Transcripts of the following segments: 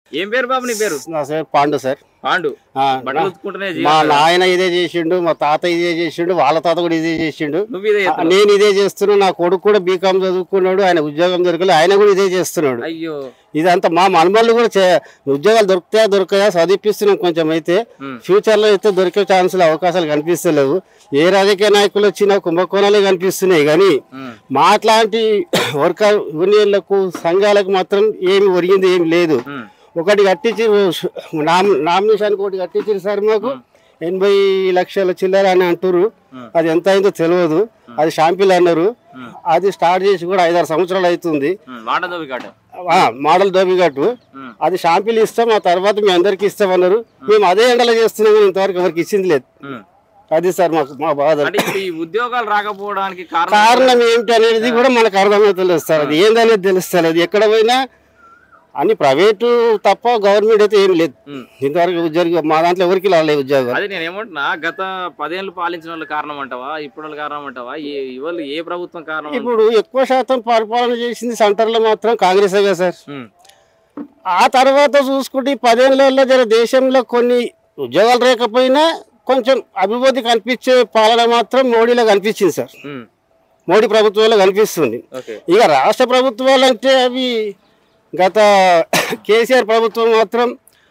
ఏం పేరు బాబు నీ పేరు నా పేరు పాండు సార్ పాండు ఆ, బట్టలు ఉతుక్కుంటూనే మా జీవితం. నాయన ఇదే చేసిండు మా తాత ఇదే చేసిండు వాళ్ళ తాత కూడా ఇదే చేసిండు నువ్వు ఇదే ఆ, చేస్తున్నావు. నేను ఇదే చేస్తున్నా నా కొడుకు కూడా బీకామ్ చదువుకున్నాడు ఆయన ఉద్యోగం దొరకలేదు ఆయన కూడా ఇదే చేస్తున్నాడు అయ్యో ఇదంతా మా మనమల్ని కూడా చే- ఉద్యోగాలు దొరుకుతాయా దొరకయా చదివిపిస్తున్నాం కొంచెం అయితే ఉమ్. ఫ్యూచర్ లో అయితే దొరికే ఛాన్సులు అవకాశాలు కనిపిస్తలేవు ఏ రాజకీయ నాయకులు వచ్చినా కుంభకోణాలే కనిపిస్తున్నాయి కానీ ఉమ్. మా అట్లాంటి వర్కర్ యూనియన్లకు సంఘాలకు మాత్రం ఏమి ఒరిగింది ఏమి లేదు ఉమ్. ఒకటి కట్టించి నామ్- నామినేషన్కి ఒకటి కట్టించారు సార్ మాకు ఎనభై లక్షల చిల్లర అని అంటారు ఉమ్. అది ఎంత అయిందో తెలియదు అది షాంపిల్ అన్నారు ఉమ్. అది స్టార్ట్ చేసి కూడా ఐదారు సంవత్సరాలు అవుతుంది ఉమ్. మాట దోబి కాట ఆ, మోడల్ దోబిగట్టు ఉమ్. అది షాంపిల్ ఇస్తాం ఆ తర్వాత మీ అందరికి ఇస్తామన్నారు మేము అదే ఎండలో చేస్తున్నాం కానీ ఇంతవరకు ఎవరికి ఇచ్చింది లేదు ఉమ్. అది సార్ మాకు మా బాధ అంటే ఇప్పుడు ఈ ఉద్యోగాలు రాకపోవడానికి కారణం కారణం ఏమిటి అనేది కూడా మనకు అర్థమవుతలేదు సార్ అది ఏందనేది తెలుస్తలేదు ఎక్కడ పోయినా అన్ని ప్రైవేటు తప్ప గవర్నమెంట్ అయితే ఏం లేదు ఉమ్. ఇంతవరకు ఉద్యోగం మా దాంట్లో ఎవరికి రాలేదు ఉద్యోగాలు అదే నేను ఏమంటున్నా గత పదేళ్ళు పాలించిన వాళ్ళు కారణం అంటావా ఇప్పుడు వాళ్ళ కారణం అంటావా ఏ ఇవాళ ఏ ప్రభుత్వం కారణం ఇప్పుడు ఎక్కువ శాతం పరిపాలన చేసింది సెంటర్లో మాత్రం కాంగ్రెస్ కదా సార్ ఉమ్. ఆ తర్వాత చూసుకుంటే ఈ పదేళ్లలో జర దేశంలో కొన్ని ఉద్యోగాలు లేకపోయినా కొంచెం అభివృద్ధి కనిపించే పాలన మాత్రం మోడీలో కనిపించింది సార్ ఉమ్. మోడీ ప్రభుత్వంలో కనిపిస్తుంది ఓకే ఇక రాష్ట్ర ప్రభుత్వాలు అంటే అవి గత కేసీఆర్ ప్రభుత్వం మాత్రం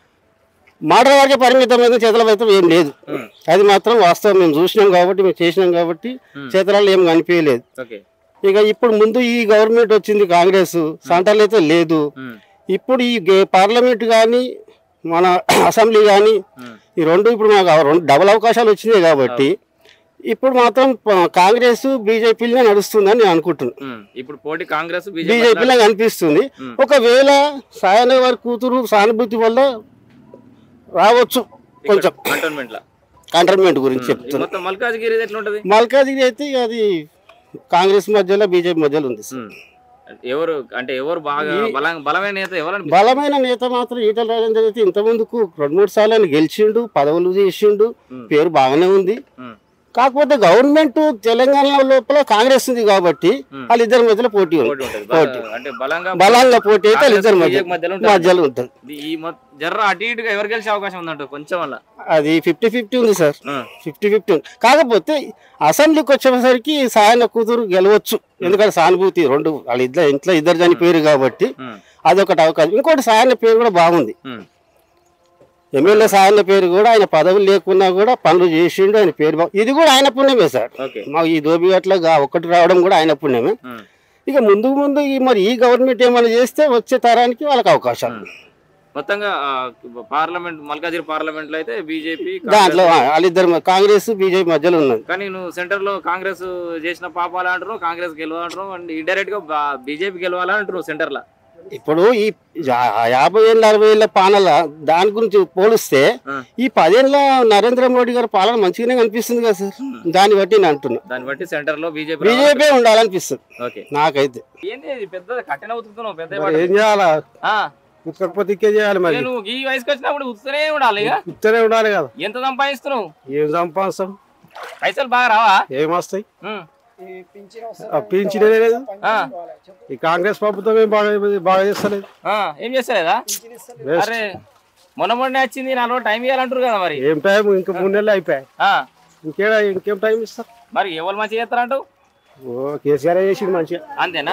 మాట వరకే పరిమితమైన చేతుల వైపు ఏం లేదు ఉమ్. అది మాత్రం వాస్తవం మేము చూసినాం కాబట్టి మేము చేసినాం కాబట్టి ఉమ్. చేతులలో ఏం కనిపించలేదు ఓకే ఇక ఇప్పుడు ముందు ఈ గవర్నమెంట్ వచ్చింది కాంగ్రెస్ సెంట్రల్ అయితే లేదు ఉమ్. ఇప్పుడు ఈ గే- పార్లమెంట్ కానీ మన అసెంబ్లీ కానీ ఉమ్. ఈ రెండు ఇప్పుడు మాకు ఆ రెండు డబుల్ అవకాశాలు వచ్చినాయి కాబట్టి ఇప్పుడు మాత్రం ప- కాంగ్రెస్ బీజేపీలోనే నడుస్తుందని నేను అనుకుంటున్నాను ఉమ్. ఇప్పుడు పోటీ కాంగ్రెస్ బీజేపీ బీజేపీలో కనిపిస్తుంది ఉమ్. ఒకవేళ సాయన వారి కూతురు సానుభూతి వల్ల రావచ్చు కొంచెం కంటోన్మెంట్ లా కంటర్మెంట్ గురించి ఈ చెప్తున్నా మొత్తం మల్కాజ్గిరి ఎట్లా ఉంటది మల్కాజిగిరి అయితే ఇక అది కాంగ్రెస్ మధ్యలో బీజేపీ మధ్యలో ఉంది సార్. ఉమ్. ఎవరు అంటే ఎవరు బాగా బలం బలమైన నేత ఎవరు బలమైన నేత మాత్రం ఈటల రాజేందర్ అయితే ఇంత ముందుకు రెండు మూడు సార్లు ఆయన గెలిచిండు పదవులు చేసిండు ఉమ్. పేరు బాగానే ఉంది ఉమ్. కాకపోతే గవర్నమెంట్ తెలంగాణ లోపల కాంగ్రెస్ ఉంది కాబట్టి ఉమ్. వాళ్ళిద్దరి మధ్యలో పోటీ ఉంది పోటీ ఉంటది పోటీ. బల- అంటే బలంగా బలంగా పోటీ అయితే వాళ్ళిద్దరి కాంగ్రెస్, మధ్య బీజేపీ మధ్యలో ఉంటుంది. మధ్యలో ఉంటుంది ఇది ఈ మొ- జర్ర అటు ఇటుగా ఎవరు గెలిచే అవకాశం ఉందంట కొంచెం వల్ల అది ఫిఫ్టీ ఫిఫ్టీ ఉంది సార్ ఉమ్. ఫిఫ్టీ ఫిఫ్టీ ఉంది కాకపోతే అసెంబ్లీకి వచ్చేసరికి సాయన కూతురు గెలవచ్చు ఎందుకంటే సానుభూతి రెండు వాళ్ళ ఇద్దరు ఇంట్లో ఇద్దరు చనిపోయారు కాబట్టి ఉమ్. అదొకటి అవకాశం ఇంకోటి సాయన పేరు కూడా బాగుంది ఉమ్. ఎమ్మెల్యే సాయన పేరు కూడా ఆయన పదవులు లేకున్నా కూడా పనులు చేసిండు ఆయన పేరు బాగు ఇది కూడా ఆయన పుణ్యమే సార్ ఓకే మాకు ఈ దోబిగట్ల ఒక్కటి రావడం కూడా ఆయన పుణ్యమే ఉమ్. ఇక ముందు ముందు ఈ మరి ఈ గవర్నమెంట్ ఏమైనా చేస్తే వచ్చే తరానికి వాళ్ళకి అవకాశాలు మొత్తంగా ఆ, పార్లమెంట్ మల్కాజిరి పార్లమెంట్ లో అయితే బీజేపీ దాంట్లో ఆ, వాళ్ళిద్దరు మ- కాంగ్రెస్ బీజేపీ మధ్యలో ఉన్నది కానీ నువ్వు సెంటర్ లో కాంగ్రెస్ చేసిన పాపాలు అంటారు కాంగ్రెస్ గెలవాలంటారు అండ్ ఇండైరెక్ట్ గా బీజేపీ గెలవాలంటారు సెంటర్ లో ఇప్పుడు ఈ యా- యాభై ఏళ్ళ అరవై ఏళ్ళ పాలన దాని గురించి పోలిస్తే ఆ. ఈ పదేళ్ళ నరేంద్ర మోడీ గారి పాలన మంచిగానే కనిపిస్తుంది కదా సార్ దాన్ని బట్టి నేను అంటున్నా దాన్ని బట్టి సెంటర్ లో బీజేపీ బీజేపీ ఉండాలనిపిస్తుంది ఓకే నాకైతే ఏంది ఇది పెద్ద కట్టెన ఉతుకుతున్నావు పెద్ద మరి ఏం చేయాలా ఆ, ఉత్తకపోతే ఇంకే చేయాలి మరి నువ్వు ఈ వయసుకి వచ్చినప్పుడు ఉత్తనే ఉండాలి ఇక ఉత్తనే ఉండాలి కదా ఎంత సంపాదిస్తున్నావు ఏం సంపాదిస్తాం పైసలు బాగా రావా ఏం వస్తాయి ఉమ్. ఆ పింఛనే లేదు ఆ, ఈ కాంగ్రెస్ ప్రభుత్వం ఏం బాగా బాగా చేస్తలేదు ఆ, ఏం చేస్తలేదా Waste. అరే మొన్న మొన్న వచ్చింది నాలో టైం ఇవ్వాలంటారు కదా మరి ఏం టైం ఇంకా మూడు నెలలు అయిపోయాయి ఆ, ఇంకేడా ఇంకేం టైం ఇస్తారు మరి ఎవరు మంచిగా చేస్తారంటావు ఓ కేసీఆర్ చేసిండు మంచిగా అంతేనా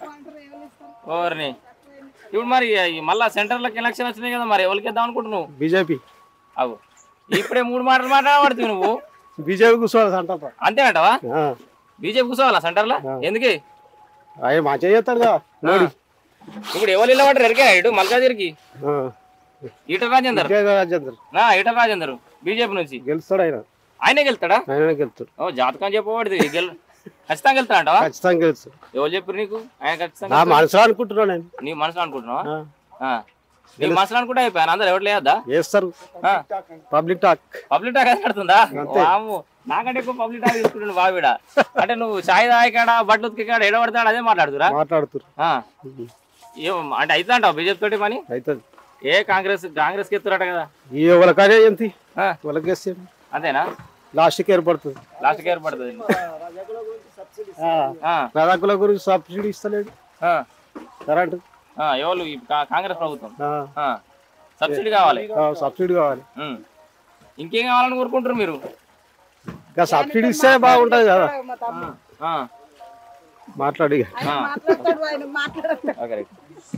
ఓర్ని ఇప్పుడు మరి ఈ మళ్ళా సెంటర్లకు ఎలక్షన్ వచ్చినాయి కదా మరి ఎవరికి ఇద్దాం అనుకుంటున్నావు బీజేపీ అవు ఇప్పుడే మూడు మాటలు మాట్లాడబడుతుంది నువ్వు బీజేపీ కూర్చోవాలి అంటారు అంతే అంటావా బీజేపీ కూర్చోవాలా సెంటర్లో ఎందుకే అవి మంచిగా చేస్తాడు కదా మోడీ ఇప్పుడు ఎవరు వెళ్ళబడ్డారు ఎరికే ఇటు మల్కాజిరికి ఆ. ఈటల రాజేందర్ ఇంకే రాజేందర్ నా ఈటల రాజేందర్ బీజేపీ నుంచి గెలుస్తాడు ఆయన ఆయనే గెలుతాడా ఆయననే గెలుస్తాడు ఓ జాతకం చెప్పబడింది గెల్ ఖచ్చితంగా గెలుతా అంటావా ఖచ్చితంగా గెలుస్తాడు ఎవరు చెప్పారు నీకు ఆయన ఖచ్చితంగా నా మనసులో అనుకుంటున్నాను నేను నీ మనసులో అనుకుంటున్నావా ఆ. ఆ. నీ మనసులో అనుకుంటే అయిపోయాను అందరు ఎవరు లేదా చేస్తారు పబ్లిక్ టాక్ పబ్లిక్ టాక్ ఆడుతుందా వాము నాకంటే ఎక్కువ పబ్లిక్ టాక్ తీసుకుంటుండు బావిడ అంటే నువ్వు చాయ్ తాగాడ బట్టలు ఉతికాడ ఎడబడతాడు అదే మాట్లాడుతురా మాట్లాడుతున్నారు ఆ. ఏం అంటే అవుతా అంటావు బీజేపీ తోటి పని అవుతుంది ఏ కాంగ్రెస్ కాంగ్రెస్ కి ఎత్తురట కదా ఈ వాళ్ళకనే ఏంటి ఆ. వాళ్ళకి వేస్తే అంతేనా లాస్ట్కి ఏర్పడుతుంది లాస్ట్కి ఏర్పడుతుంది ఆ, రజాకుల గురించి సబ్సిడీ ఇస్తలేడు ఆ, కరెంట్ ఆ, ఎవరు ఈ కా- కాంగ్రెస్ ప్రభుత్వం ఆ. సబ్సిడీ కావాలి ఆ, సబ్సిడీ కావాలి ఉమ్. ఇంకేం కావాలని కోరుకుంటారు మీరు ఇంకా సబ్సిడీ ఇస్తే బాగుంటది కదా ఆ, మాట్లాడి ఆ. Okay, right.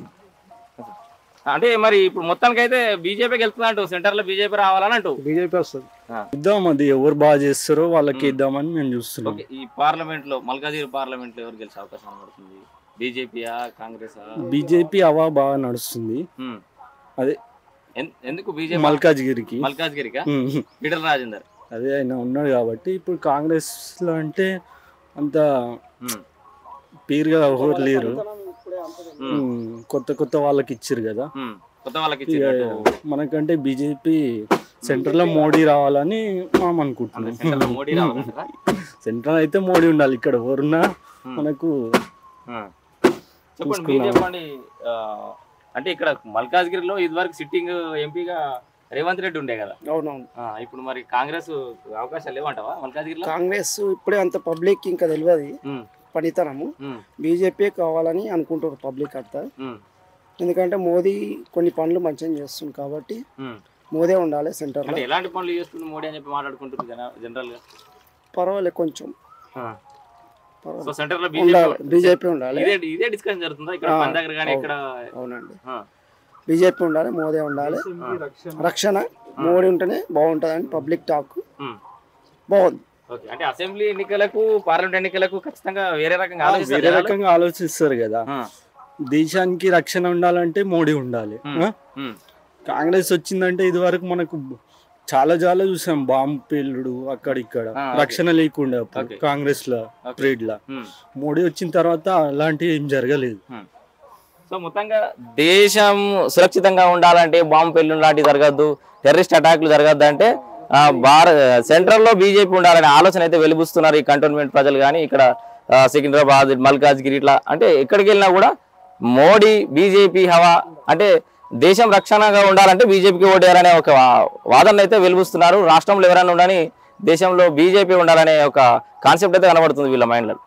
అంటే మరి ఇప్పుడు మొత్తానికి అయితే బీజేపీకి వెళ్తుంది అంటూ సెంటర్ లో బీజేపీ రావాలని అంటూ బీజేపీ వస్తుంది ఇద్దాం అది ఎవరు బాగా చేస్తారో వాళ్ళకి ఇద్దామని మేము చూస్తున్నాం ఓకే ఈ పార్లమెంట్ లో మల్కాజిగిరి పార్లమెంట్ లో ఎవరు గెలిచే అవకాశం కనబడుతుంది బీజేపీయా కాంగ్రెస్ బీజేపీ అవా బాగా నడుస్తుంది అదే ఎందుకు బీజేపీ మల్కాజ్గిరికి మల్కాజ్గిరికా ఉమ్. ఈటల రాజేందర్ అదే ఆయన ఉన్నాడు కాబట్టి ఇప్పుడు కాంగ్రెస్ లో అంటే అంత ఉమ్, పీరుగా ఎవరు లేరు ఉమ్, ఉమ్, కొత్త కొత్త వాళ్ళకి ఇచ్చారు కదా ఉమ్. కొత్త వాళ్ళకి ఇక ఇచ్చింది మనకంటే బీజేపీ సెంటర్ లో మోడీ రావాలని మనం అనుకుంటున్నాం సెంటర్ లో మోడీ రావాలంటారా సెంట్రల్ అయితే మోడీ ఉండాలి ఇక్కడ ఎవరున్నా మనకు ఆ. చెప్పండి మీరు చెప్పండి ఆ, అంటే ఇక్కడ మల్కాజ్గిరిలో ఇదివరకు సిట్టింగ్ ఎంపీగా రేవంత్ రెడ్డి ఉండే కదా అవునవును ఆ, ఇప్పుడు మరి కాంగ్రెస్ అవకాశాలు లేవంటావా మల్కాజ్గిరిలో కాంగ్రెస్ ఇప్పుడే అంత పబ్లిక్ ఇంకా తెలియదు ఉమ్, పనితనము ఉమ్, బీజేపీ కావాలని అనుకుంటారు పబ్లిక్ అంతా ఉమ్, ఎందుకంటే మోదీ కొన్ని పనులు మంచిగా చేస్తుంది కాబట్టి ఉమ్. మోదీ ఉండాలి సెంటర్లో అంటే ఎలాంటి పనులు చేస్తుంది మోడీ అని చెప్పి మాట్లాడుకుంటుంది జన జనరల్ గా పర్వాలేదు కొంచెం ఆ. సో పర్వాలేదు. సెంటర్ లో ఉండాలి బీజేపీ బీజేపీ ఉండాలి ఇదే ఇదే డిస్కషన్ జరుగుతుందా ఇక్కడ ఆ, మన దగ్గర కానీ అవును. ఇక్కడ అవునండి ఆ, బీజేపీ ఉండాలి మోదీ ఉండాలి రక్షణ మోడీ ఉంటేనే బాగుంటుందని పబ్లిక్ టాక్ ఉమ్. బాగుంది ఓకే అంటే అసెంబ్లీ ఎన్నికలకు పార్లమెంట్ ఎన్నికలకు ఖచ్చితంగా వేరే రకంగా వేరే ఆలోచిస్తారు జనాలు? రకంగా ఆలోచిస్తారు కదా ఆ, దేశానికి రక్షణ ఉండాలంటే మోడీ ఉండాలి ఉమ్, ఆ? ఉమ్, కాంగ్రెస్ వచ్చిందంటే ఇది వరకు మనకు చాలా చాలా చూసాం బాంబు పేలుడు అక్కడ ఇక్కడ ఆ, ఓకే. రక్షణ లేకుండా అప్పుడు ఓకే. కాంగ్రెస్ లో ఓకే. పీరియడ్ లా ఉమ్. మోడీ వచ్చిన తర్వాత అలాంటివి ఏం జరగలేదు సో మొత్తంగా దేశం సురక్షితంగా ఉండాలంటే బాంబు పెళ్లి లాంటివి జరగద్దు టెర్రరిస్ట్ అటాక్లు జరగద్దు అంటే ఆ, భారత్ సెంట్రల్ లో బీజేపీ ఉండాలనే ఆలోచన అయితే వెలిబుస్తున్నారు ఈ కంటోన్మెంట్ ప్రజలు కానీ ఇక్కడ ఆ, సికింద్రాబాద్ మల్కాజ్గిరి ఇట్లా అంటే ఎక్కడికి వెళ్ళినా కూడా మోడీ బీజేపీ హవా అంటే దేశం రక్షణగా ఉండాలంటే బీజేపీకి ఓటేయాలనే ఒక వా- వాదన అయితే వెలిబుస్తున్నారు రాష్ట్రంలో ఎవరైనా ఉండని దేశంలో బీజేపీ ఉండాలనే ఒక కాన్సెప్ట్ అయితే కనబడుతుంది వీళ్ళ మైండ్లో